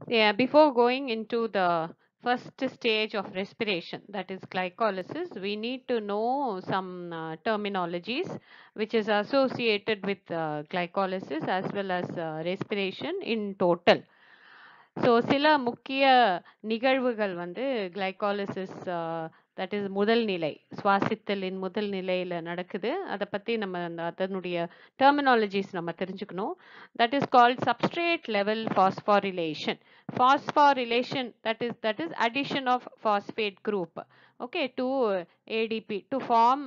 Yeah, before going into the first stage of respiration, that is glycolysis, we need to know some uh, terminologies which is associated with uh, glycolysis as well as uh, respiration in total. So சில முக்கிய நிகழ்வுகள் வந்து glycolysis that is முதல் நிலை சுவாசித்தலின் முதல் நிலையில் நடக்குது அதை பற்றி நம்ம அந்த அதனுடைய டெர்மினாலஜிஸ் நம்ம தெரிஞ்சுக்கணும் that is called substrate level phosphorylation phosphorylation that is that is addition of phosphate group okay to ATP to form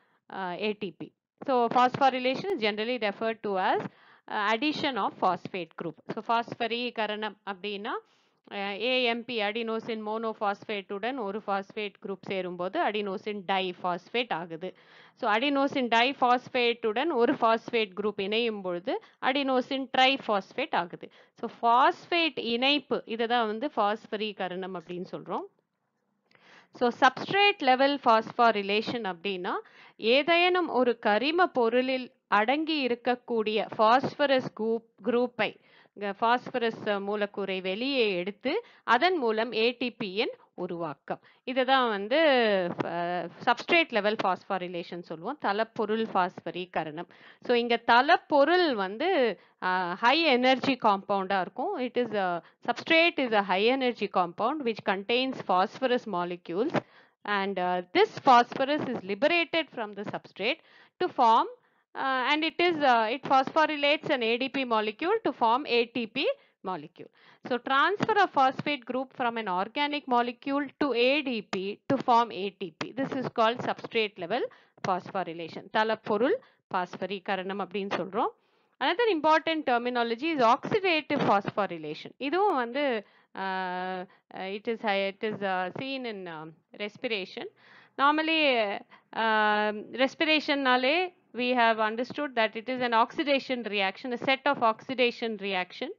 ATP so phosphorylation is generally referred to as addition of phosphate group so ஃபாஸ்பரீகரணம் அப்படின்னா AMP adenosine மோனோபாஸ்பேட்டுடன் ஒரு phosphate group சேரும்போது adenosine diphosphate ஆகுது so adenosine di பாஸ்பேட்டுடன் ஒரு phosphate group இணையும் பொழுது அடினோசின் ட்ரை பாஸ்பேட் ஆகுது ஸோ பாஸ்பேட் இணைப்பு இதை தான் வந்து பாஸ்பரீகரணம் அப்படின்னு சொல்கிறோம் ஸோ சப்ஸ்ட்ரேட் லெவல் பாஸ்பாரிலேஷன் அப்படின்னா ஏதேனும் ஒரு கரிம பொருளில் அடங்கி இருக்கக்கூடிய பாஸ்பரஸ் குரூப் குரூப்பை பாஸ்பரஸ் மூலக்கூறை வெளியே எடுத்து அதன் மூலம் ஏடிபியின் உருவாக்கம் இதுதான் வந்து சப்ஸ்ட்ரேட் லெவல் பாஸ்பாரிலேஷன் சொல்லுவோம் தலப்பொருள் பாஸ்பரீகரணம் ஸோ இங்கே தலப்பொருள் வந்து ஹை எனர்ஜி காம்பவுண்டாக இருக்கும் it is substrate is a high energy compound which contains phosphorus molecules and uh, this phosphorus is liberated from the substrate to form uh, and it is uh, it phosphorylates an ADP molecule to form ATP molecule. So transfer of phosphate group from an organic molecule to ADP to form ATP. This is called substrate level phosphorylation. தலப்பொருள் பாஸ்பரீகரணம் அப்படின்னு சொல்றோம் another important terminology is oxidative phosphorylation இதுவும் வந்து uh, uh, it is high, it is uh, seen in um, respiration normally uh, respiration nale we have understood that it is an oxidation reaction a set of oxidation reaction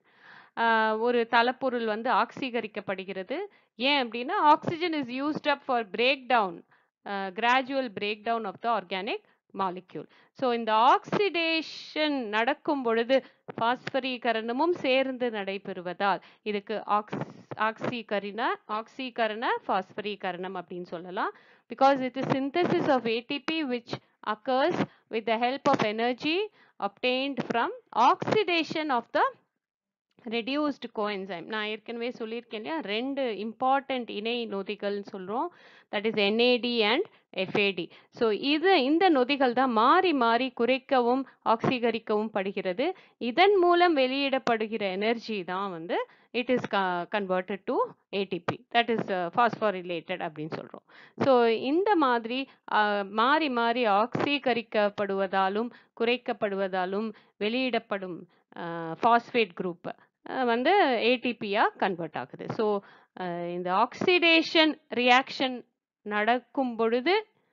ஒரு தலப்பொருள் வந்து ஆக்சீகரிக்கப்படுகிறது ஏன் அப்படின்னா oxygen is used up for break down gradual break down of the organic molecule so இந்த oxidation நடக்கும் பொழுது பாஸ்பரீகரணமும் சேர்ந்து நடைபெறுவதால் இதுக்கு ஆக்ஸ் ஆக்சீகரின ஆக்சீகரண பாஸ்பரீகரணம் அப்படின்னு சொல்லலாம் because it is synthesis of ATP which occurs with the help of energy obtained from oxidation of the reduced coenzyme நான் ஏற்கனவே சொல்லியிருக்கேன் இல்லையா ரெண்டு இம்பார்ட்டண்ட் இணை நொதிகள்னு சொல்கிறோம் that is NAD and FAD so இது இந்த நொதிகள் தான் மாறி மாறி குறைக்கவும் ஆக்சீகரிக்கவும் படுகிறது இதன் மூலம் வெளியிடப்படுகிற எனர்ஜி தான் வந்து it is converted to ATP that is phosphorylated அப்படின்னு சொல்கிறோம் ஸோ இந்த மாதிரி மாறி மாறி ஆக்சீகரிக்கப்படுவதாலும் குறைக்கப்படுவதாலும் வெளியிடப்படும் ஃபாஸ்பேட் குரூப் வந்து ஏடிபியாக கன்வெர்ட் ஆகுது ஸோ இந்த ஆக்சிடேஷன் ரியாக்ஷன் நடக்கும் பொழுது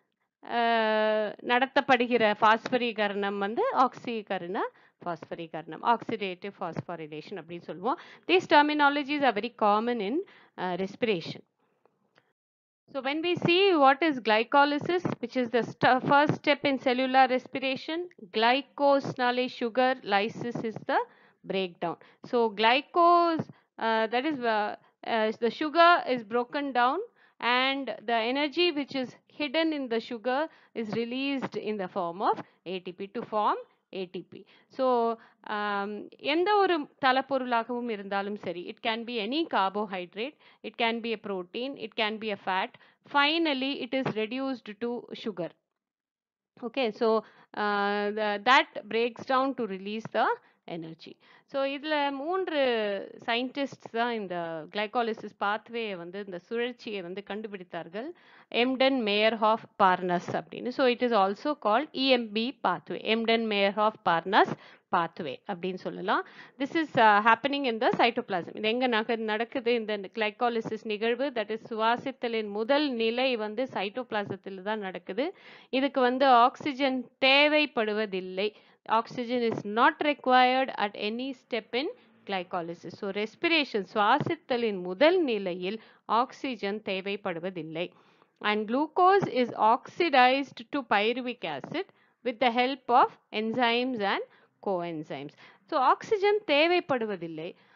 நடத்தப்படுகிற பாஸ்பரீகரணம் வந்து ஆக்சீகரண பாஸ்பரீகரணம் ஆக்சிடேட்டிவ் பாஸ்பாரிலேஷன் அப்படின்னு சொல்லுவோம் these terminologies are very common in respiration So when we see what is glycolysis, which is the st first step in cellular respiration, glycose nale sugar, lysis is the breakdown. So glycose, uh, that is uh, uh, the sugar is broken down and the energy which is hidden in the sugar is released in the form of ATP to form ATP so எந்த ஒரு தலப்பொருளாகவும் இருந்தாலும் சரி it can be any carbohydrate it can be a protein it can be a fat finally it is reduced to sugar okay so that breaks down to release the energy so இதில் மூன்று scientist தான் இந்த glycolysis pathway வந்து இந்த சுழற்சியை வந்து கண்டுபிடித்தார்கள் Embden Meyerhof Parnas அப்படின்னு so it is also called EMP pathway Embden Meyerhof Parnas pathway அப்படின்னு சொல்லலாம் this is happening in the cytoplasm இது எங்கே நக நடக்குது இந்த கிளைகாலிசிஸ் நிகழ்வு தட் இஸ் சுவாசித்தலின் முதல் நிலை வந்து சைட்டோபிளாசத்தில் தான் நடக்குது இதுக்கு வந்து ஆக்சிஜன் தேவைப்படுவதில்லை oxygen is not required at any step in glycolysis. So respiration சுவாசித்தலின் முதல் நிலையில் ஆக்சிஜன் தேவைப்படுவதில்லை and glucose is oxidized to pyruvic acid with the help of enzymes and coenzymes. So oxygen தேவைப்படுவதில்லை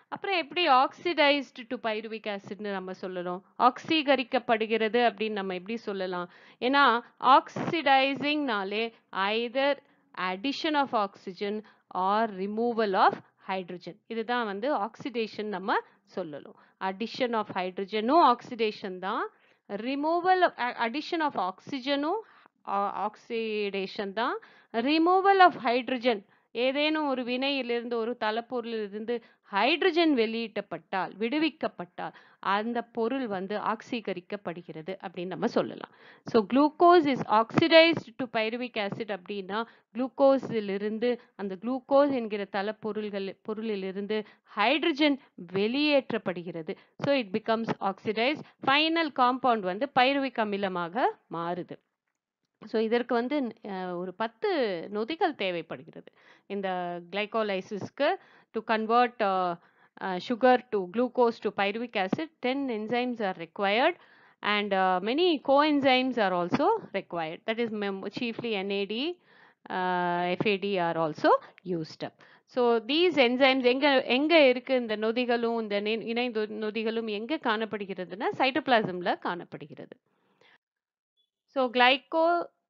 அப்புறம் எப்படி ஆக்சிடைஸ்டு டு பைருவிக் ஆசிட்னு நம்ம சொல்லணும் ஆக்சீகரிக்கப்படுகிறது அப்படின்னு நம்ம எப்படி சொல்லலாம் ஏன்னா ஆக்சிடைசிங்னாலே Hyder addition of oxygen or removal of hydrogen இதுதான் வந்து ஆக்சிடேஷன் நம்ம சொல்லலாம் addition of ஹைட்ரஜனும் ஆக்சிடேஷன் தான் ரிமூவல் addition of ஆக்சிஜனும் ஆக்சிடேஷன் தான் ரிமூவல் ஆஃப் ஹைட்ரஜன் ஏதேனும் ஒரு வினையிலிருந்து ஒரு தலப்பொருளிலிருந்து ஹைட்ரஜன் வெளியிட்டப்பட்டால் விடுவிக்கப்பட்டால் அந்த பொருள் வந்து ஆக்சீகரிக்கப்படுகிறது அப்படின்னு நம்ம சொல்லலாம் so glucose is oxidised to pyruvic acid அப்படின்னா குளுக்கோஸிலிருந்து அந்த குளுக்கோஸ் என்கிற தலப்பொருள்கள் பொருளிலிருந்து ஹைட்ரஜன் வெளியேற்றப்படுகிறது so it becomes oxidise final compound வந்து பைருவிக் அமிலமாக மாறுது ஸோ இதற்கு வந்து அஹ், ஒரு பத்து நொதிகள் தேவைப்படுகிறது இந்த கிளைகோலைசிஸ்க்கு to convert sugar to glucose to pyruvic acid ten enzymes are required and uh, many coenzymes are also required that is mem- chiefly NAD uh, FAD are also used up so these enzymes எங்க எங்க இருக்கு இந்த நொதிகளும் இந்த நி- இணை நொ- நொதிகளும் எங்க காணப்படுகிறதுனா சைட்டோபிளாசம்ல காணப்படுகிறது so glyco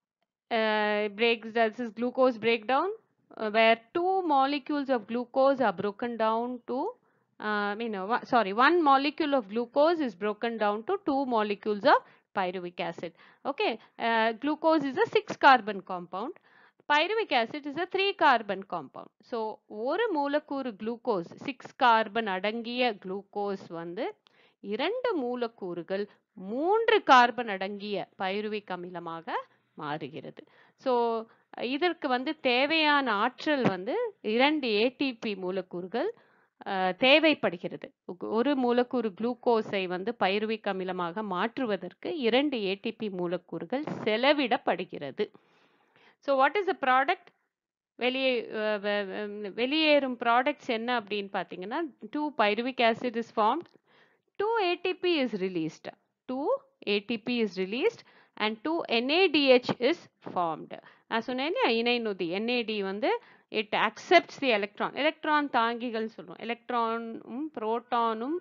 uh, breaks this is glucose breakdown uh, where two molecules of glucose are broken down to uh, I mean, uh, one- sorry, one molecule of glucose is broken down to two molecules of pyruvic acid. Okay, uh, glucose is a six carbon compound. Pyruvic acid is a three carbon compound. So, ஒரு மூலக்கூறு glucose six carbon அடங்கிய glucose வந்து இரண்டு மூலக்கூறுகள் மூன்று carbon அடங்கிய pyruvic அமிலமாக மாறுகிறது ஸோ இதற்கு வந்து தேவையான ஆற்றல் வந்து இரண்டு ஏடிபி மூலக்கூறுகள் அஹ், தேவைப்படுகிறது உக்- ஒரு மூலக்கூறு குளுக்கோஸை வந்து பைருவிக் அமிலமாக மாற்றுவதற்கு இரண்டு ஏடிபி மூலக்கூறுகள் செலவிடப்படுகிறது so what is the product வெளியே அஹ், வெ- வெ- வெளியேறும் ப்ராடக்ட்ஸ் என்ன அப்படின்னு பார்த்தீங்கன்னா two pyruvic acid is form 2 ATP is released. 2 ATP is released and 2 NADH is formed. நான் சொன்னேன் இல்லையா இணை நொதி NAD வந்து it accepts the electron. electron தாங்கிகள் சொல்லுவோம் எலக்ட்ரானும் புரோட்டானும்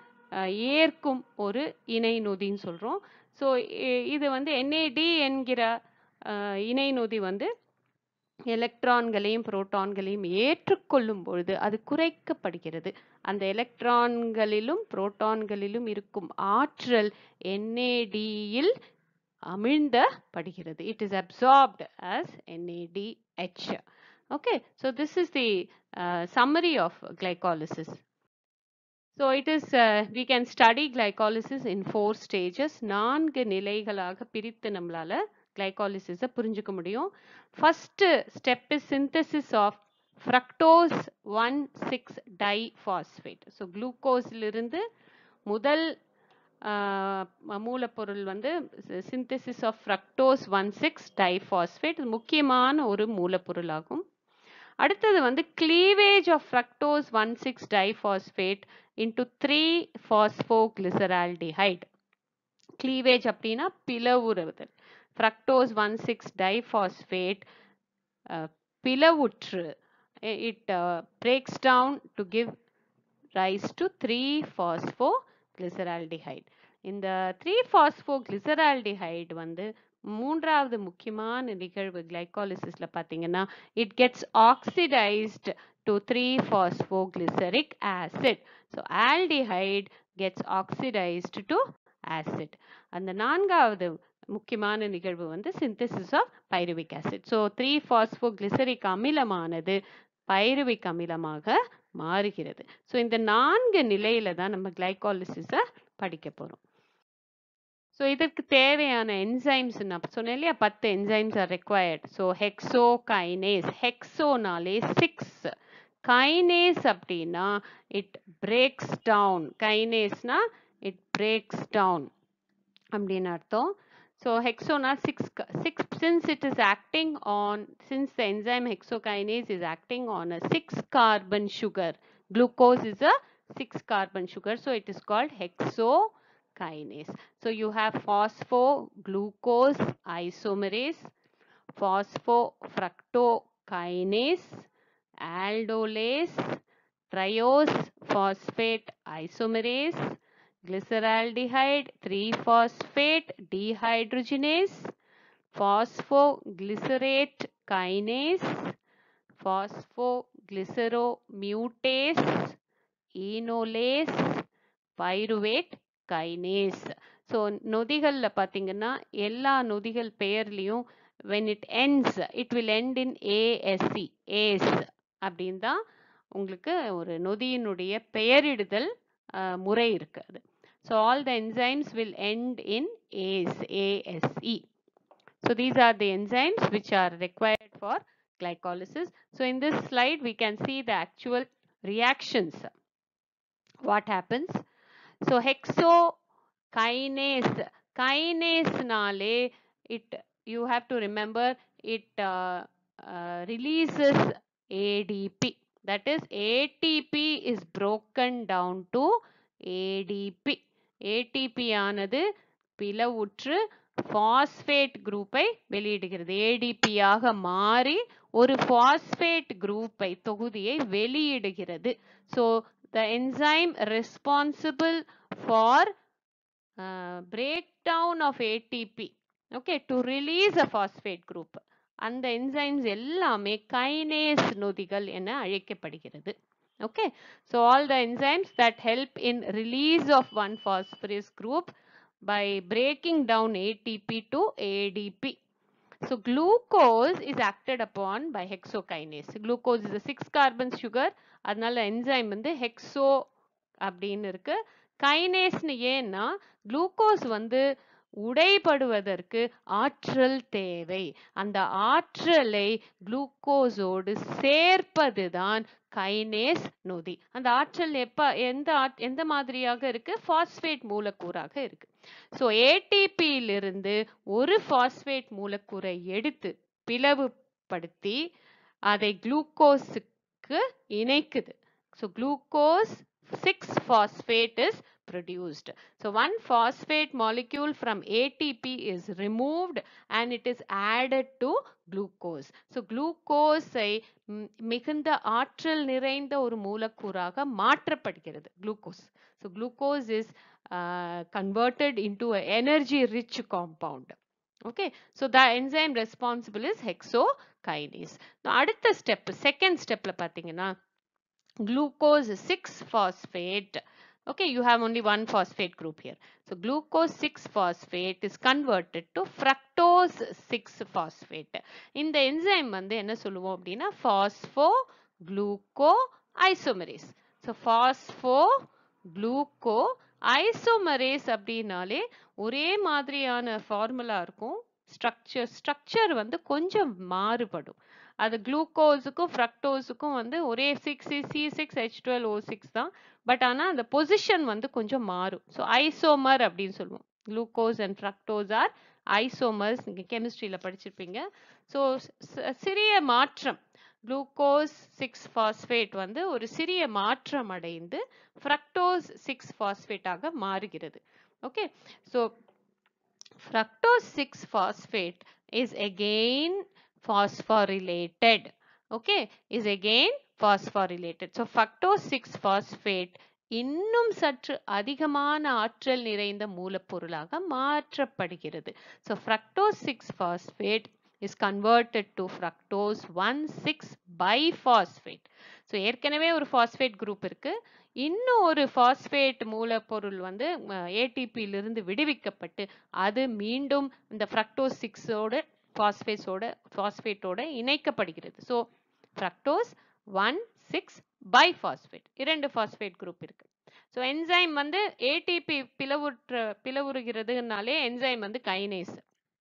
ஏற்கும் ஒரு இணை நொதின்னு சொல்றோம் ஸோ இது வந்து NAD என்கிற அஹ், இணை நொதி வந்து எலக்ட்ரான்களையும் புரோட்டான்களையும் ஏற்றுக்கொள்ளும் பொழுது அது குறைக்கப்படுகிறது அந்த எலக்ட்ரான்களிலும் புரோட்டான்களிலும் இருக்கும் ஆற்றல் NAD-யில் அமிழ்ந்தப்படுகிறது it is absorbed as NADH okay so this is the uh, summary of glycolysis so it is uh, we can study glycolysis in four stages நான்கு நிலைகளாக பிரித்து நம்மளால glycolysis புரிஞ்சுக்க முடியும் first step is synthesis of fructose 1,6 diphosphate so glucose இருந்து முதல் ஆஹ் ம- மூலப்பொருள் வந்து synthesis of fructose one six diphosphate முக்கியமான ஒரு மூலப்பொருளாகும் அடுத்தது வந்து cleavage of fructose 1,6 diphosphate into 3 phosphoglyceraldehyde cleavage அப்படின்னா பிளவுறுதல் fructose 1,6 diphosphate uh, பிளவுற்று it breaks down to give rise to 3-phosphoglyceraldehyde இந்த 3-phosphoglyceraldehyde வந்து மூன்றாவது முக்கியமான நிகழ்வு கிளைகாலிசிஸ்ல பாத்தீங்கன்னா it gets oxidised to 3-phosphoglyceric acid so aldehyde gets oxidised to acid அந்த நான்காவது முக்கியமான நிகழ்வு வந்து synthesis of pyruvic acid so three phosphoglyceric அமிலமானது பைருவிக் அமிலமாக மாறுகிறது ஸோ இந்த நான்கு நிலையில தான் நம்ம கிளைகாலிசிஸை படிக்க போறோம் ஸோ இதற்கு தேவையான என்சைம்ஸ் நான் சொன்னேன் இல்லையா பத்து enzymes are required so hexokinase ஹெக்ஸோனாலே சிக்ஸ் கைனேஸ் அப்படின்னா இட் பிரேக்ஸ் டவுன் கைனேஸ்னா இட் பிரேக்ஸ் டவுன் அப்படின்னு அர்த்தம் So hexona 6 6 since it is acting on since the enzyme hexokinase is acting on a 6 carbon sugar glucose is a 6 carbon sugar so it is called hexokinase so you have phosphoglucose isomerase phosphofructokinase aldolase triose phosphate isomerase glyceraldehyde 3-phosphate dehydrogenase phosphoglycerate kinase phosphoglyceromutase enolase pyruvate kinase so நொதிகளில் பார்த்தீங்கன்னா எல்லா நொதிகள் பெயர்லையும் when it ends it will end in ASC AS அப்படின்னு தான் உங்களுக்கு ஒரு நொதியினுடைய பெயரிடுதல் அஹ், முறை இருக்கு அது so all the enzymes will end in AS ASE So these are the enzymes which are required for glycolysis. So in this slide, we can see the actual reactions. What happens? So hexokinase, kinase nale, it you have to remember it uh, uh, releases ADP. That is ATP is broken down to ADP. ATP ஆனது பிளவுற்று phosphate குரூப்பை வெளியிடுகிறது ஏடிபியாக மாறி ஒரு phosphate குரூப்பை தொகுதியை வெளியிடுகிறது so the enzyme responsible for break down of ATP okay to release a phosphate group அந்த enzymes எல்லாமே கைனேஸ் நொதிகள் என அழைக்கப்படுகிறது okay so all the enzymes that help in release of one phosphorus group by breaking down ATP to ADP. So glucose is acted upon by hexokinase. Glucose is a six carbon sugar. அதனால enzyme வந்து hexo அப்படின்னு இருக்கு கைனேஸ்னு ஏன்னா glucose வந்து உடைபடுவதற்கு ஆற்றல் தேவை அந்த ஆற்றலை குளுக்கோஸோடு சேர்ப்பதுதான் கைனேஸ் நொதி அந்த ஆற்றல் எப்ப எந்த ஆட்- எந்த மாதிரியாக இருக்கு பாஸ்பேட் மூலக்கூறாக இருக்கு ஸோ ஏடிபியிலிருந்து ஒரு பாஸ்பேட் மூலக்கூறை எடுத்து பிளவுபடுத்தி அதை குளுக்கோஸுக்கு இணைக்குது so glucose six phosphate is produced. So one phosphate molecule from ATP is removed and it is added to glucose. So glucose ஐ ம், மிகுந்த ஆற்றல் நிறைந்த ஒரு மூலக்கூறாக மாற்றப்படுகிறது glucose so glucose is converted into a energy rich compound. Okay, so the enzyme responsible is hexokinase. Now, அடுத்த step, second stepல பார்த்தீங்கன்னா glucose 6 phosphate okay you have only one phosphate group here so glucose 6 phosphate is converted to fructose 6 phosphate இந்த enzyme வந்து என்ன சொல்லுவோம் அப்படின்னா phospho gluco isomerase so phospho gluco isomerase அப்படின்னாலே ஒரே மாதிரியான ஃபார்முலா இருக்கும் ஸ்ட்ரக்சர் ஸ்ட்ரக்சர் வந்து கொஞ்சம் மாறுபடும் அது குளுக்கோஸுக்கும் ஃப்ரக்டோஸுக்கும் வந்து ஒரே six C six H twelve O six தான் பட் ஆனால் அந்த பொசிஷன் வந்து கொஞ்சம் மாறும் ஸோ ஐசோமர் அப்படின்னு சொல்லுவோம் glucose and fructose are isomers நீங்கள் கெமிஸ்ட்ரியில் படிச்சிருப்பீங்க ஸோ சிறிய மாற்றம் குளுக்கோஸ் சிக்ஸ் பாஸ்பேட் வந்து ஒரு சிறிய மாற்றம் அடைந்து ஃப்ரக்டோஸ் சிக்ஸ் பாஸ்பேட்டாக மாறுகிறது okay so fructose 6 phosphate is again phosphorylated okay is again phosphorylated so fructose 6 phosphate இன்னும் சற்று அதிகமான ஆற்றல் நிறைந்த மூலப்பொருளாக மாற்றப்படுகிறது so fructose 6 phosphate is converted to fructose 1,6 biphosphate so ஏற்கனவே ஒரு phosphate group இருக்கு இன்னும் ஒரு phosphate மூலப்பொருள் வந்து ஏடிபியிலிருந்து விடுவிக்கப்பட்டு அது மீண்டும் இந்த ஃப்ரக்டோஸ் சிக்ஸோட பாஸ்பேட்ஸோட பாஸ்பேட்டோட இணைக்கப்படுகிறது so fructose one six biphosphate இரண்டு பாஸ்பேட் குரூப் இருக்கு ஸோ என்சைம் வந்து ஏடிபி பிளவுற்ற பிளவுறுகிறதுனாலே என்சைம் வந்து கைனேஸ்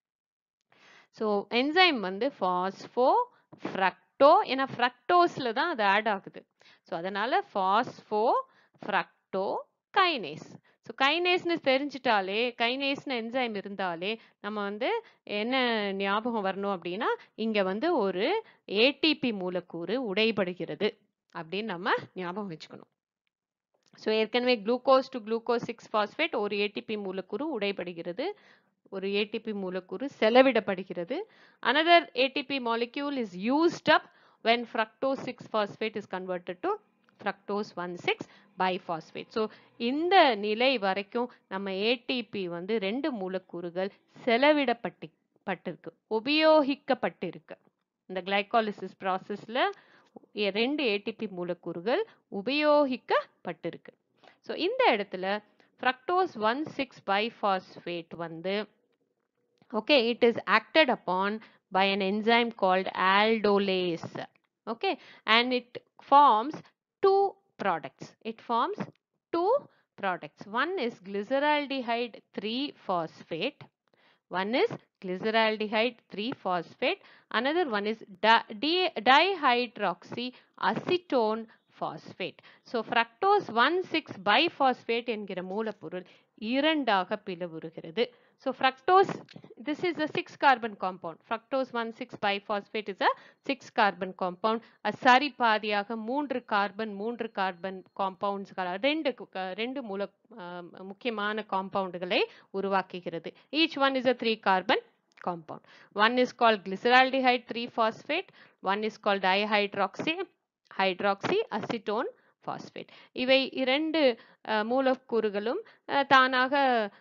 ஸோ என்சைம் வந்து ஃபாஸ்போ ஃப்ரக்டோ ஏன்னா ஃப்ரக்டோஸில் தான் அது ஆட் ஆகுது ஸோ அதனால ஃபாஸ்போ ஃப்ரக்டோ கைனேஸ் ஸோ கைனேஸ்னு தெரிஞ்சிட்டாலே கைனேஸ்னு என்சைம் இருந்தாலே நம்ம வந்து என்ன ஞாபகம் வரணும் அப்படின்னா இங்கே வந்து ஒரு ஏடிபி மூலக்கூறு உடைபடுகிறது அப்படின்னு நம்ம ஞாபகம் வச்சுக்கணும் ஸோ ஏற்கனவே glucose to glucose six phosphate ஒரு ஏடிபி மூலக்கூறு உடைபடுகிறது ஒரு ஏடிபி மூலக்கூறு செலவிடப்படுகிறது another ATP molecule is used up when fructose 6 phosphate is converted to fructose one six biphosphate so இந்த நிலை வரைக்கும் நம்ம ஏடிபி வந்து ரெண்டு மூலக்கூறுகள் செலவிடப்பட்டு பட்டிருக்கு உபயோகிக்கப்பட்டிருக்கு இந்த கிளைகாலிசிஸ் ப்ராசஸில் ரெண்டு ஏடிபி மூலக்கூறுகள் உபயோகிக்கப்பட்டிருக்கு ஸோ இந்த இடத்துல ஃப்ரக்டோஸ் ஒன் சிக்ஸ் பைஃபாஸ்பேட் வந்து okay it is acted upon by an enzyme called aldolase okay and it forms two products it forms two products one is glyceraldehyde 3 phosphate one is glyceraldehyde 3 phosphate another one is di- di- dihydroxy acetone phosphate so fructose 1,6 biphosphate என்கிற மூலப்பொருள் இரண்டாக பிளவுறுகிறது so fructose this is a 6 carbon compound fructose 1,6 biphosphate is a 6 carbon compound சரி பாதியாக மூன்று carbon மூன்று carbon காம்பவுண்ட்ஸ்கள் ரெண்டு கு- ரெண்டு மூல ஆஹ், முக்கியமான காம்பவுண்டுகளை உருவாக்குகிறது each one is a 3 carbon compound one is called glyceraldehyde 3 phosphate one is called dihydroxy hydroxy acetone phosphate இவை இரண்டு அஹ், மூலக்கூறுகளும் அஹ், தானாக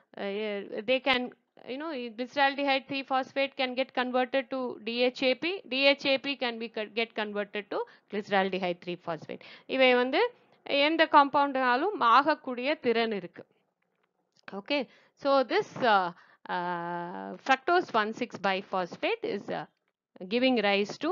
they can you know glyceraldehyde 3 phosphate can get converted to DHAP DHAP can be co- get converted to glyceraldehyde 3 phosphate இவை வந்து எந்த காம்பவுண்டாலும் ஆகக்கூடிய திறன் இருக்கு okay so this uh, uh, fructose 1,6 biphosphate is uh, giving rise to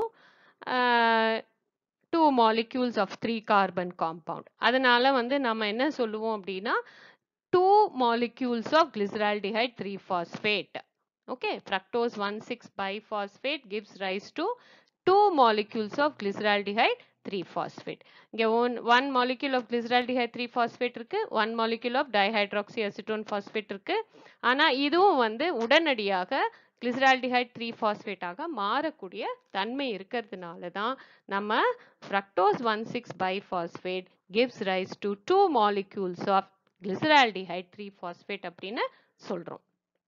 uh, two molecules of three carbon compound அதனால வந்து நம்ம என்ன சொல்லுவோம் அப்படின்னா two molecules of glyceraldehyde 3 phosphate okay fructose 1,6 biphosphate gives rise to two molecules of glyceraldehyde 3 phosphate இங்க one one molecule of glyceraldehyde 3 phosphate இருக்கு one molecule of dihydroxy acetone phosphate இருக்கு ஆனா இதுவும் வந்து உடனடியாக glyceraldehyde 3 phosphate ஆக மாறக்கூடிய தன்மை இருக்கிறதுனால தான் நம்ம fructose 1,6 biphosphate gives rise to two molecules of glyceraldehyde 3 phosphate அப்படின்னு சொல்றோம்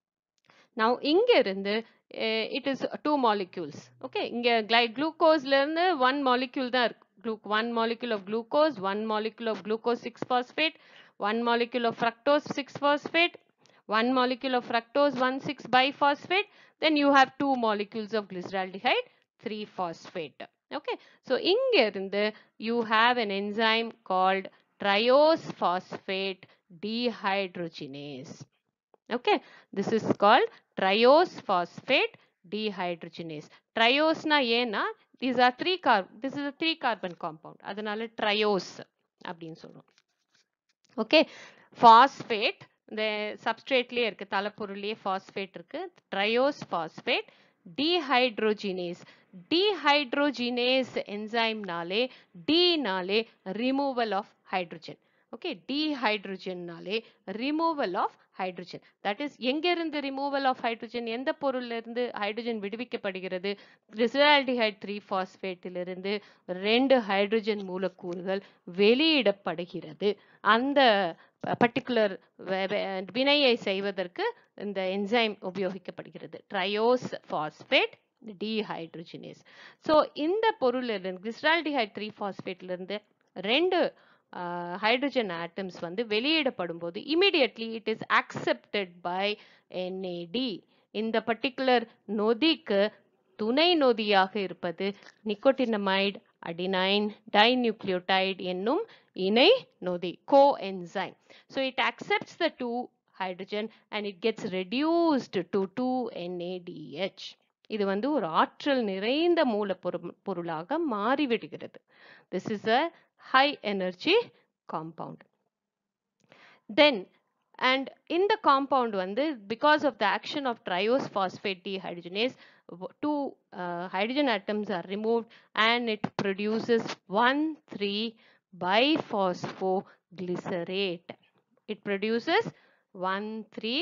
now இங்க இருந்து it is two molecules okay இங்க கிளை குளுக்கோஸ்ல இருந்து ஒன் மாலிக்யூல் தான் இருக்கு glu- one molecule of glucose one molecule of glucose 6 phosphate one molecule of fructose 6 phosphate one molecule of fructose 1 6 biphosphate then you have two molecules of glyceraldehyde 3 phosphate okay so இங்க இருந்து you have an enzyme called triose phosphate dehydrogenase okay this is called triose phosphate dehydrogenase triose na ஏன்னா these are three carb this is a three carbon compound அதனால triose அப்படின்னு சொல்றோம் okay phosphate இந்த சப்ஸ்ட்ரேட்லயே இருக்கு தலைப்பொருள்லயே பாஸ்பேட் இருக்கு triose phosphate dehydrogenase dehydrogenase என்சைம்னாலே டீனாலே ரிமூவல் ஆஃப் ஹைட்ரஜன் ஓகே டீஹைட்ரோஜன்னாலே removal of hydrogen that is எங்கிருந்து ரிமூவல் ஆஃப் ஹைட்ரஜன் எந்த பொருள்ல இருந்து ஹைட்ரஜன் விடுவிக்கப்படுகிறது கிளிசரால்டிஹைட் த்ரீ பாஸ்பேட்டிலிருந்து ரெண்டு ஹைட்ரஜன் மூலக்கூறுகள் வெளியிடப்படுகிறது அந்த பர்டிகுலர் வினையை செய்வதற்கு இந்த என்சைம் உபயோகிக்கப்படுகிறது ட்ரையோஸ் பாஸ்பேட் டீஹைட்ரோஜினேஸ் ஸோ இந்த பொருளிலிருந்து கிளிசரால்டிஹைட் த்ரீ பாஸ்பேட்லேருந்து ரெண்டு ஹைட்ரஜன் ஆட்டம்ஸ் வந்து வெளியிடப்படும் போது immediately it is accepted by NAD இந்த பர்டிகுலர் நொதிக்கு துணை நொதியாக இருப்பது நிக்கோட்டினமைட் அடினைன் டைநியூக்ளியோடைடு என்னும் இணை நொதி coenzyme so it accepts the two hydrogen and it gets reduced to two NADH இது வந்து ஒரு ஆற்றல் நிறைந்த மூலப்பொரு பொருளாக மாறிவிடுகிறது this is a high energy compound then and in the compound வந்து because of the action of triose phosphate dehydrogenase w- two uh, hydrogen atoms are removed and it produces 1 3 biphosphoglycerate it produces 1 3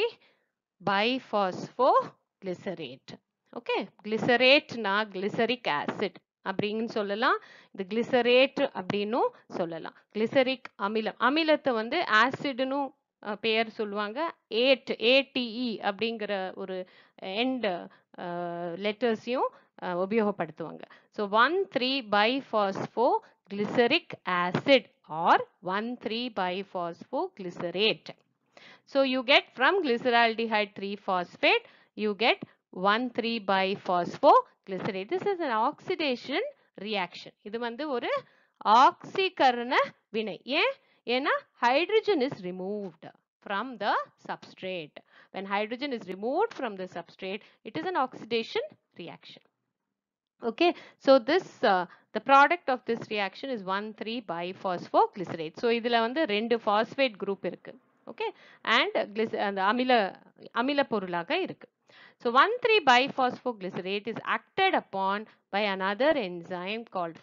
biphosphoglycerate okay glycerate na glyceric acid அப்படின்னு சொல்லலாம் இது glycerate அப்படின்னும் சொல்லலாம் glyceric அமிலம் அமிலத்தை வந்து ஆசிட்னு பெயர் சொல்லுவாங்க ஏட் ஏடிஇ அப்படிங்கிற ஒரு எண்ட் லெட்டர்ஸையும் உபயோகப்படுத்துவாங்க so one three biphospho glyceric acid or 1,3-biphosphoglycerate. So you get from glyceraldehyde 3-phosphate, you get 1,3-biphosphoglycerate. This is an oxidation reaction. இது வந்து ஒரு ஆக்சிகரண வினை. ஏன்? ஏன்னா hydrogen is removed from the substrate. When hydrogen is removed from the substrate, it is an oxidation reaction. Okay, so this uh, the product of this reaction is 1,3-biphosphoglycerate. So இதுல வந்து ரெண்டு phosphate group இருக்கு. Okay, and glyc- அந்த அமில அமில பொருளாக இருக்கு. So 1,3-biphosphoglycerate is acted upon by another enzyme called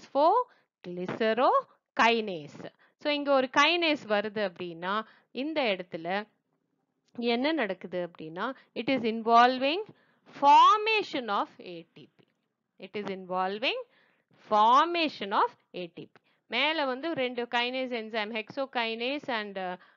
phosphoglycerokinase. So இங்க ஒரு kinase வருது அப்படின்னா இந்த இடத்துல என்ன நடக்குது அப்படின்னா it is involving formation of ATP. It is involving formation of ATP. மேல வந்து ரெண்டு kinase enzyme hexokinase and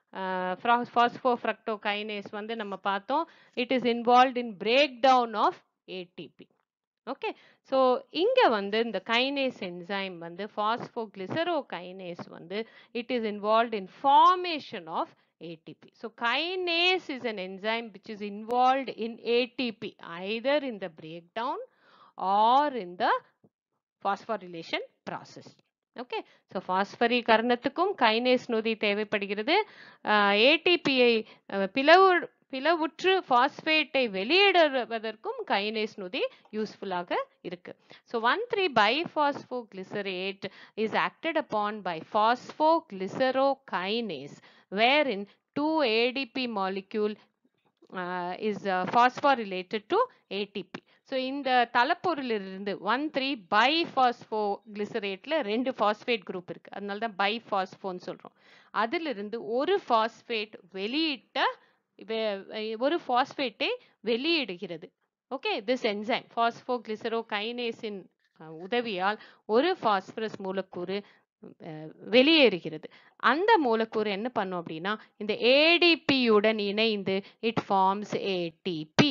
phosphofructokinase வந்து நம்ம பார்த்தோம் it is involved in break down of ATP okay so இங்க வந்து இந்த கைனேஸ் என்சைம் வந்து phosphoglycerokinase வந்து it is involved in formation of ATP. So kinase is an enzyme which is involved in ATP either in the breakdown or in the phosphorylation process. Okay so பாஸ்பரிகரணத்துக்கும் kinase நொதி தேவைப்படுகிறது ஏடிபியை பிளவு பிளவுற்று பாஸ்பேட்டை வெளியிடுவதற்கும் kinase நொதி யூஸ்ஃபுல்லாக இருக்கு so one three biphosphoglycerate is acted upon by phosphoglycerokinase wherein 2 ADP molecule uh, is uh, phosphorylated to ATP. So இந்த தலைப்பொருளிலிருந்து one three bi ஃபாஸ்போகிளிசரேட்ல ரெண்டு ஃபாஸ்பேட் குரூப் இருக்கு அதனால தான் பை ஃபாஸ்போன்னு சொல்றோம் அதிலிருந்து ஒரு ஃபாஸ்பேட் வெளியிட்ட வே- ஒரு ஃபாஸ்பேட்டை வெளியிடுகிறது ஓகே திஸ் என்சைம் பாஸ்போகிளிசரோகைனேஸின் உதவியால் ஒரு பாஸ்பரஸ் மூலக்கூறு அஹ், வெளியேறுகிறது அந்த மூலக்கூறு என்ன பண்ணும் அப்படின்னா இந்த ஏடிபியுடன் இணைந்து it forms ATP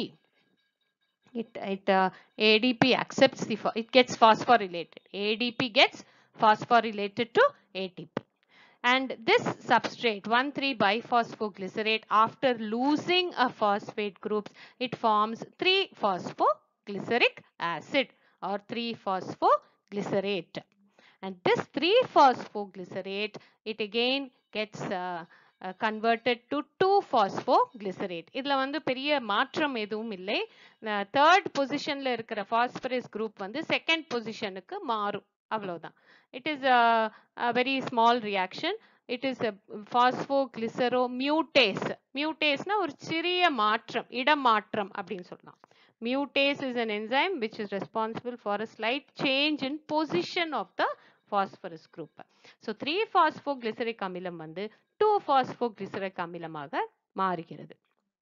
it it uh, adp accepts the pho- it gets phosphorylated adp gets phosphorylated to atp and this substrate 1,3 biphospoglycerate after losing a phosphate groups it forms 3 phosphoglyceric acid or 3 phosphoglycerate and this 3 phosphoglycerate it again gets uh, uh, converted to 2 phosphoglycerate இதுல வந்து பெரிய மாற்றம் எதுவும் இல்லை third பொசிஷன்ல இருக்கிற phosphorus group வந்து second பொசிஷனுக்கு மாறும் அவ்வளவுதான் it is very small reaction it is phosphoglyceromutase மியூட்டேஸ்னா ஒரு சிறிய மாற்றம் இடமாற்றம் அப்படின்னு சொல்லலாம் mutase is an enzyme which is responsible for a slight change in position of the phosphorus group so 3 phosphoglyceric அமிலம் வந்து 2 phosphoglyceric அமிலமாக மாறுகிறது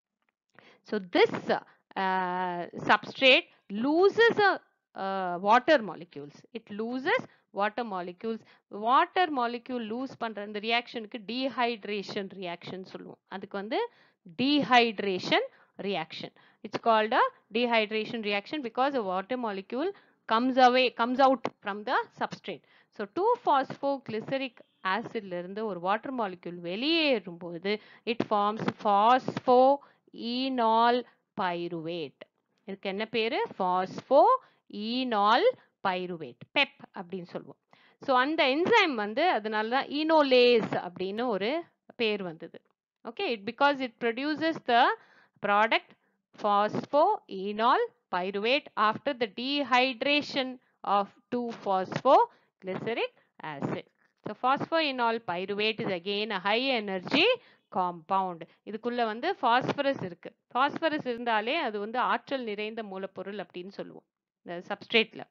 so this uh, substrate loses a uh, water molecules it loses water molecules water molecule lose பண்ற இந்த ரியாக்ஷனுக்கு dehydration reaction சொல்லுவோம் அதுக்கு வந்து dehydration reaction it's called a dehydration reaction because a water molecule comes away comes out from the substrate so 2 phosphoglyceric acid ல இருந்து ஒரு water molecule வெளியேறும் போது it forms phospho enol pyruvate இதுக்கு என்ன பேரு பாஸ்போ ஈனால் பைருவேட் பெப் அப்படின்னு சொல்லுவோம் ஸோ அந்த என்சைம் வந்து அதனால தான் ஈனோலேஸ் அப்படின்னு ஒரு பேர் வந்தது okay it because it produces the product phospho enol pyruvate after the dehydration of 2 phosphoglyceric acid. So phosphoenol pyruvate is again a high energy compound. இதுக்குள்ள வந்து பாஸ்பரஸ் இருக்கு பாஸ்பரஸ் இருந்தாலே அது வந்து ஆற்றல் நிறைந்த மூலப்பொருள் அப்படின்னு சொல்லுவோம் இந்த சப்ஸ்ட்ரேட்ல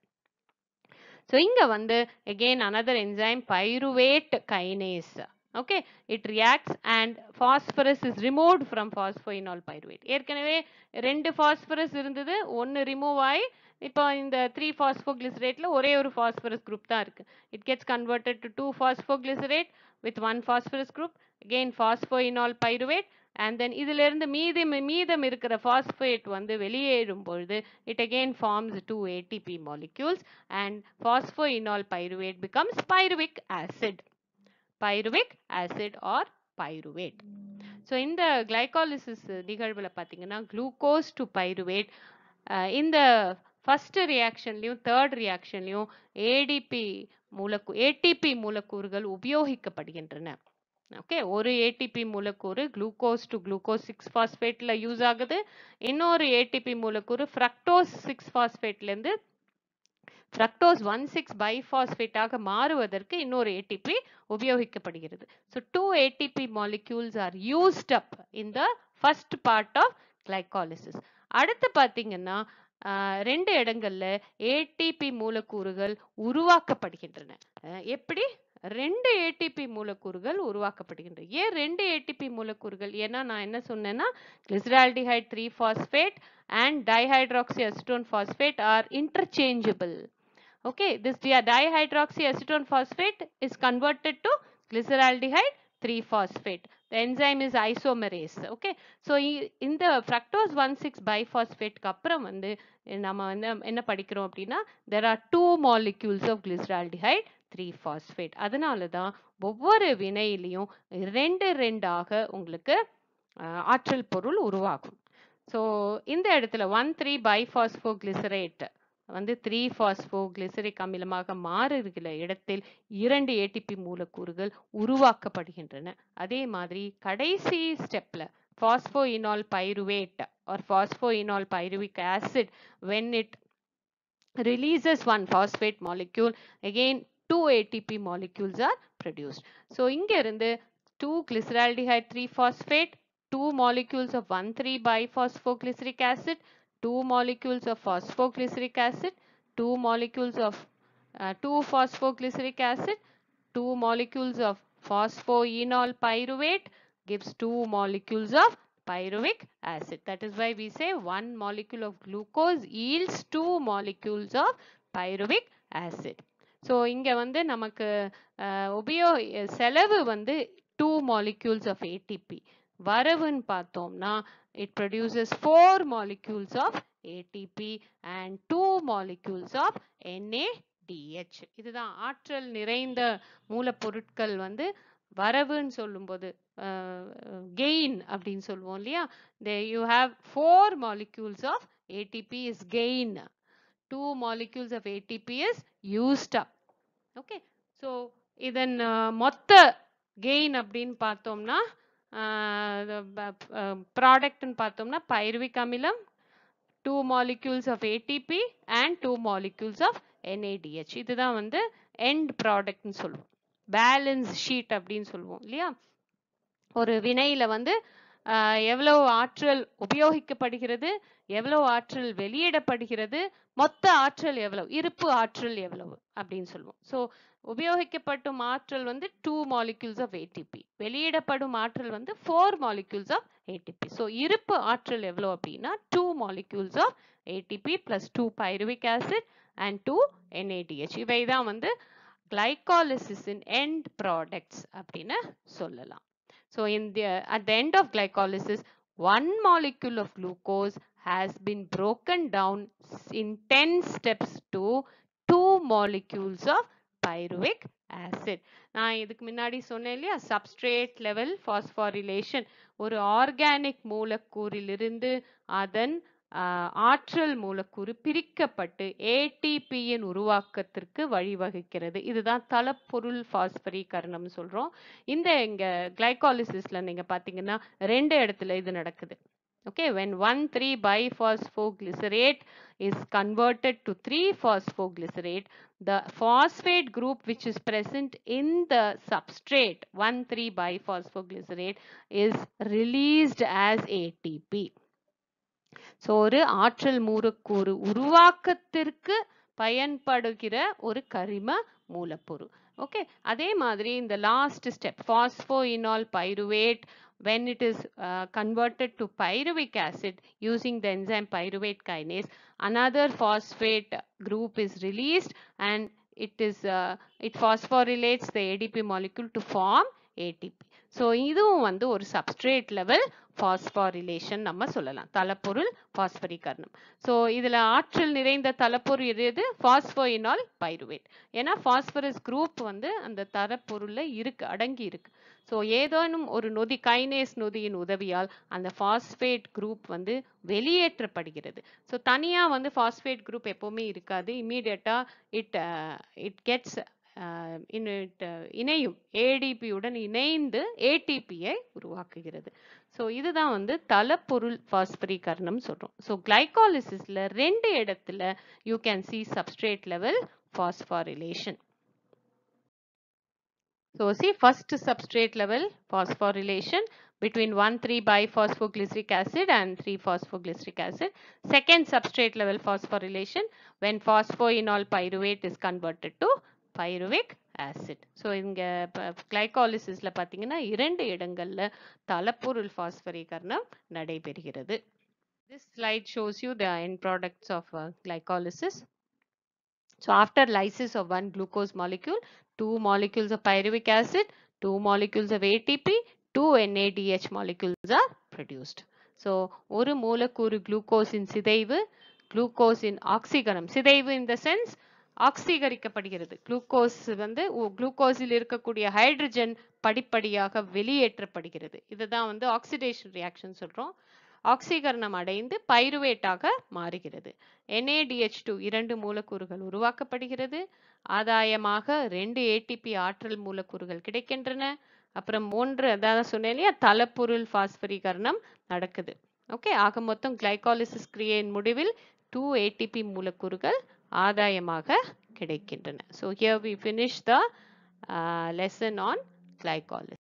ஸோ இங்க வந்து again another enzyme pyruvate kinase okay it reacts and phosphorus is removed from phosphoenol pyruvate ஏற்கனவே ரெண்டு phosphorus இருந்தது ஒன்னு ரிமூவ் ஆகி இப்போ இந்த த்ரீ phosphoglycerate ஒரே ஒரு phosphorus group தான் இருக்கு it gets converted to two phosphoglycerate with one phosphorus group again phosphoenol pyruvate and then இதுல இருந்து மீதம் மீதம் இருக்கிற phosphate வந்து வெளியேறும் பொழுது it again forms two ATP molecules and phosphoenol pyruvate becomes pyruvic acid pyruvic acid or pyruvate so இந்த glycolysis நிகழ்வுல பார்த்தீங்கன்னா குளுக்கோஸ் டு பைருவேட் இந்த ஃபர்ஸ்ட் ரியாக்ஷன்லையும் தேர்ட் ரியாக்ஷன்லையும் ஏடிபி மூலக்கூ ஏடிபி மூலக்கூறுகள் உபயோகிக்கப்படுகின்றன ஓகே ஒரு ஏடிபி மூலக்கூறு குளுக்கோஸ் டு குளுக்கோஸ் சிக்ஸ் ஃபாஸ்பேட்ல யூஸ் ஆகுது இன்னொரு ஏடிபி மூலக்கூறு ஃப்ரக்டோஸ் சிக்ஸ் ஃபாஸ்பேட்லேருந்து ஃப்ரக்டோஸ் ஒன் சிக்ஸ் பைஃபாஸ்பேட்டாக மாறுவதற்கு இன்னொரு ஏடிபி உபயோகிக்கப்படுகிறது so two ATP molecules are used up in the first part of glycolysis அடுத்து பார்த்தீங்கன்னா ஆஹ், ரெண்டு இடங்கள்ல ஏடிபி மூலக்கூறுகள் உருவாக்கப்படுகின்றன அஹ், எப்படி ரெண்டு ஏடிபி மூலக்கூறுகள் உருவாக்கப்படுகின்றன ஏன் ரெண்டு ஏடிபி மூலக்கூறுகள் ஏன்னா நான் என்ன சொன்னேன்னா glyceraldehyde three phosphate and dihydroxy acetone phosphate are interchangeable Okay, this di- dihydroxyacetone phosphate is converted to glyceraldehyde 3-phosphate. The enzyme is isomerase. Okay, so i- இந்த fructose 1,6 biphosphate க்கு அப்புறம் வந்து நம்ம வந்து என்ன படிக்கிறோம் அப்படின்னா there are two molecules of glyceraldehyde 3-phosphate. அதனால தான் ஒவ்வொரு வினையிலையும் ரெண்டு ரெண்டாக உங்களுக்கு அஹ், ஆற்றல் பொருள் உருவாகும் ஸோ இந்த இடத்துல ஒன் த்ரீ பைஃபாஸ்போ கிளிசரேட் வந்து த்ரீ பாஸ்போ கிளிசரிக் அமிலமாக மாறுகிற இடத்தில் இரண்டு ஏடிபி மூலக்கூறுகள் உருவாக்கப்படுகின்றன அதே மாதிரி கடைசி ஸ்டெப்ல phosphoenol pyruvate or phosphoenol pyruvic acid when it releases one phosphate molecule again two ATP molecules are produced so இங்க இருந்து two glyceraldehyde 3 phosphate two molecules of 1,3 biphosphoglyceric acid two molecules of phosphoglyceric acid two molecules of uh, 2 phosphoglyceric acid two molecules of phosphoenol pyruvate gives two molecules of pyruvic acid. That is why we say one molecule of glucose yields two molecules of pyruvic acid. So இங்கே வந்து நமக்கு அஹ், உபயோ செலவு வந்து two molecules of ATP வரவுன்னு பார்த்தோம்னா it produces four molecules of ATP and two molecules of NADH இதுதான் ஆற்றல் நிறைந்த மூலப்பொருட்கள் வந்து வரவுன்னு சொல்லும்போது கெயின் அப்படின்னு சொல்லுவோம் இல்லையா they you have four molecules of ATP is gain two molecules of ATP is used up okay so இதன் அஹ், மொத்த கெயின் அப்படின்னு பார்த்தோம்னா ப்ராடக்ட்னு பார்த்தோம்னா பைருவிக் அமிலம் two molecules of ATP and two molecules of NADH இதுதான் வந்து எண்ட் ப்ராடக்ட்னு சொல்லுவோம் பேலன்ஸ் ஷீட் அப்படின்னு சொல்லுவோம் இல்லையா ஒரு வினையில வந்து ஆஹ், எவ்வளவு ஆற்றல் உபயோகிக்கப்படுகிறது எவ்வளவு ஆற்றல் வெளியிடப்படுகிறது மொத்த ஆற்றல் எவ்வளவு இருப்பு ஆற்றல் எவ்வளவு அப்படின்னு சொல்லுவோம் ஸோ உபயோகிக்கப்படும் ஆற்றல் வந்து டூ மாலிக்யூல்ஸ் ஆஃப் ஏடிபி வெளியிடப்படும் ஆற்றல் வந்து four molecules of ATP so இருப்பு ஆற்றல் எவ்வளோ அப்படின்னா two molecules of ATP plus two pyruvic acid and two NADH இவை தான் வந்து கிளைகாலிசிஸின் எண்ட் ப்ராடக்ட்ஸ் அப்படின்னு சொல்லலாம் So in the at the end of glycolysis, one molecule of glucose has been broken down s- in 10 steps to two molecules of pyruvic acid. நான் இதுக்கு முன்னாடி சொன்னேன் இல்லையா சப்ஸ்ட்ரேட் லெவல் பாஸ்பாரிலேஷன் ஒரு ஆர்கானிக் மூலக்கூறிலிருந்து அதன் ஆஹ், ஆற்றல் மூலக்கூறு பிரிக்கப்பட்டு ஏடிபியின் உருவாக்கத்திற்கு வழிவகுக்கிறது இதுதான் தலப்பொருள் பாஸ்பரீகரணம் சொல்றோம் இந்த இங்க கிளைகாலிசிஸ்ல நீங்க பாத்தீங்கன்னா ரெண்டு இடத்துல இது நடக்குது okay when 1 3 biphosphoglycerate is converted to 3 phosphoglycerate the phosphate group which is present in the substrate 1 3 biphosphoglycerate is released as ATP so ஒரு ஆற்றல் மூலக்கூறு உருவாக்கத்திற்கு பயன்படுகிற ஒரு கரிம மூலப்பொருள் ஓகே அதே மாதிரி இந்த last step phosphoenol pyruvate when it is uh, converted to pyruvic acid using the enzyme pyruvate kinase another phosphate group is released and it is uh, it phosphorylates the adp molecule to form atp so இதுவும் வந்து ஒரு substrate level phosphorylation நம்ம சொல்லலாம் தலப்பொருள் பாஸ்பரிகரணம் so இதில் ஆற்றல் நிறைந்த தலப்பொருள் எது பாஸ்போயினால் பைருவேட் ஏன்னா பாஸ்பரஸ் குரூப் வந்து அந்த தரப்பொருளில் இருக்கு அடங்கி இருக்கு ஸோ ஏதேனும் ஒரு நொதி கைனேஸ் நொதியின் உதவியால் அந்த பாஸ்பேட் குரூப் வந்து வெளியேற்றப்படுகிறது ஸோ தனியாக வந்து பாஸ்பேட் குரூப் எப்போவுமே இருக்காது இம்மீடியட்டாக இட் இட் கெட்ஸ் இணையும் ஏடிபியுடன் இணைந்து ஏடிபியை உருவாக்குகிறது ஸோ இதுதான் வந்து தலப்பொருள் பாஸ்பரிகரணம் சொல்றோம் ஸோ கிளைகாலிசிஸ்ல ரெண்டு இடத்துல you can see substrate level phosphorylation So see first substrate level phosphorylation between 1,3 biphosphoglyceric acid and 3 phosphoglyceric acid. Second substrate level phosphorylation when phosphoenol pyruvate is converted to pyruvic acid. So இங்கே கிளைகாலிசிஸில் பார்த்தீங்கன்னா இரண்டு இடங்களில் தலப்பொருள் பாஸ்பரிகரணம் நடைபெறுகிறது This slide shows you the end products of uh, glycolysis. So after lysis of one glucose molecule, two molecules of pyruvic acid, two molecules of ATP, two NADH molecules are produced. So ஒரு மூலக்கூறு குளுக்கோஸின் சிதைவு குளுக்கோஸின் ஆக்சிகனம் சிதைவு in the sense ஆக்சீகரிக்கப்படுகிறது glucose வந்து குளுக்கோஸில் இருக்கக்கூடிய hydrogen படிப்படியாக வெளியேற்றப்படுகிறது இதுதான் வந்து ஆக்சிடேஷன் ரியாக்ஷன் சொல்றோம் ஆக்சீகரணம் அடைந்து பைருவேட்டாக மாறுகிறது NaDH2 இரண்டு மூலக்கூறுகள் உருவாக்கப்படுகிறது ஆதாயமாக ரெண்டு ஏடிபி ஆற்றல் மூலக்கூறுகள் கிடைக்கின்றன அப்புறம் மூன்று அதாவது சொன்னேன் இல்லையா தலப்பொருள் பாஸ்பரிகரணம் நடக்குது ஓகே ஆக மொத்தம் கிளைகாலிசிஸ் கிரியையின் முடிவில் டூ ஏடிபி மூலக்கூறுகள் ஆதாயமாக கிடைக்கின்றன so here we finish the lesson on glycolysis